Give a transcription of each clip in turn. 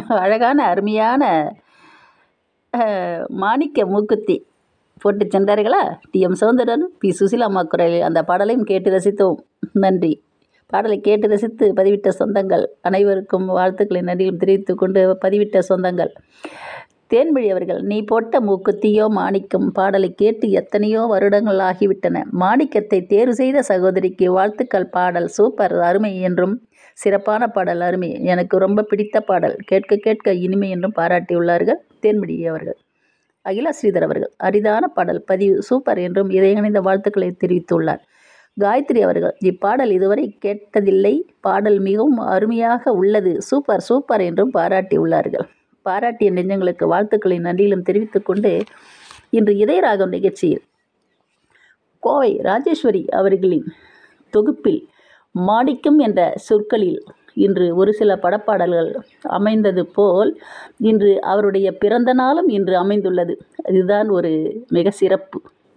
அழகான அருமையான அஹ், மாணிக்க மூக்குத்தி போட்டு சென்றார்களா T M Soundaran P Susheelamma குரலில் அந்த பாடலையும் கேட்டு ரசித்தோம் நன்றி பாடலை கேட்டு ரசித்து பதிவிட்ட சொந்தங்கள் அனைவருக்கும் வாழ்த்துக்களை நன்றியும் தெரிவித்துக் கொண்டு பதிவிட்ட சொந்தங்கள் தேன்மொழி அவர்கள் நீ போட்ட மூக்குத்தியோ மாணிக்கம் பாடலை கேட்டு எத்தனையோ வருடங்கள் ஆகிவிட்டன மாணிக்கத்தை தேர்வு செய்த சகோதரிக்கு வாழ்த்துக்கள் பாடல் சூப்பர் அருமை என்றும் சிறப்பான பாடல் அருமை எனக்கு ரொம்ப பிடித்த பாடல் கேட்க கேட்க இனிமை என்றும் பாராட்டியுள்ளார்கள் தேன்மொழி அவர்கள் அகிலா ஸ்ரீதர் அவர்கள் அரிதான பாடல் பதிவு சூப்பர் என்றும் இதயணிந்த வாழ்த்துக்களை தெரிவித்துள்ளார் காயத்ரி அவர்கள் இப்பாடல் இதுவரை கேட்டதில்லை பாடல் மிகவும் அருமையாக உள்ளது சூப்பர் சூப்பர் என்றும் பாராட்டியுள்ளார்கள் பாராட்டிய நெஞ்சங்களுக்கு வாழ்த்துக்களை நன்றியிலும் தெரிவித்துக் கொண்டு இன்று இதயராகம் நிகழ்ச்சியில் கோவை ராஜேஸ்வரி அவர்களின் தொகுப்பில் மாணிக்கம் என்ற சொற்களில் இன்று ஒரு சில படப்பாடல்கள் அமைந்தது போல் இன்று அவருடைய பிறந்த நாளும் இன்று அமைந்துள்ளது இதுதான் ஒரு மிக சிறப்பு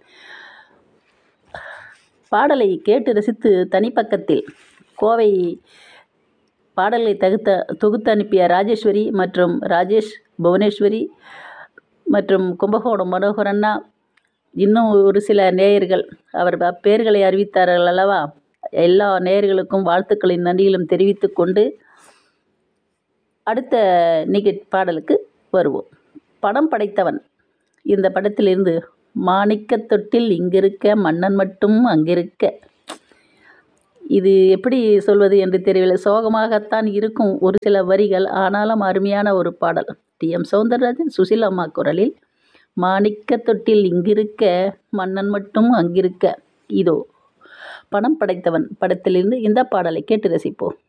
பாடலை கேட்டு ரசித்து தனிப்பக்கத்தில் கோவை பாடலை தகுத்த தொகுத்து அனுப்பிய ராஜேஸ்வரி மற்றும் ராஜேஷ் புவனேஸ்வரி மற்றும் கும்பகோணம் மனோகரண்ணா இன்னும் ஒரு சில நேயர்கள் அவர் ப- பெயர்களை அறிவித்தார்கள் அல்லவா எல்லா நேயர்களுக்கும் வாழ்த்துக்களின் நன்றிகளும் தெரிவித்து கொண்டு அடுத்த நிகழ் பாடலுக்கு வருவோம் படம் படைத்தவன் இந்த படத்திலிருந்து மாணிக்கத் தொட்டில் இங்கிருக்க மன்னன் மட்டும் அங்கிருக்க இது எப்படி சொல்வது என்று தெரியவில்லை சோகமாகத்தான் இருக்கும் ஒரு சில வரிகள் ஆனாலும் அருமையான ஒரு பாடல் டி எம் சௌந்தரராஜன் சுசிலம்மா குரலில் மாணிக்கத் தொட்டில் இங்கிருக்க மன்னன் மட்டும் அங்கிருக்க இதோ பணம் படைத்தவன் படத்திலிருந்து இந்த பாடலை கேட்டு ரசிப்போம்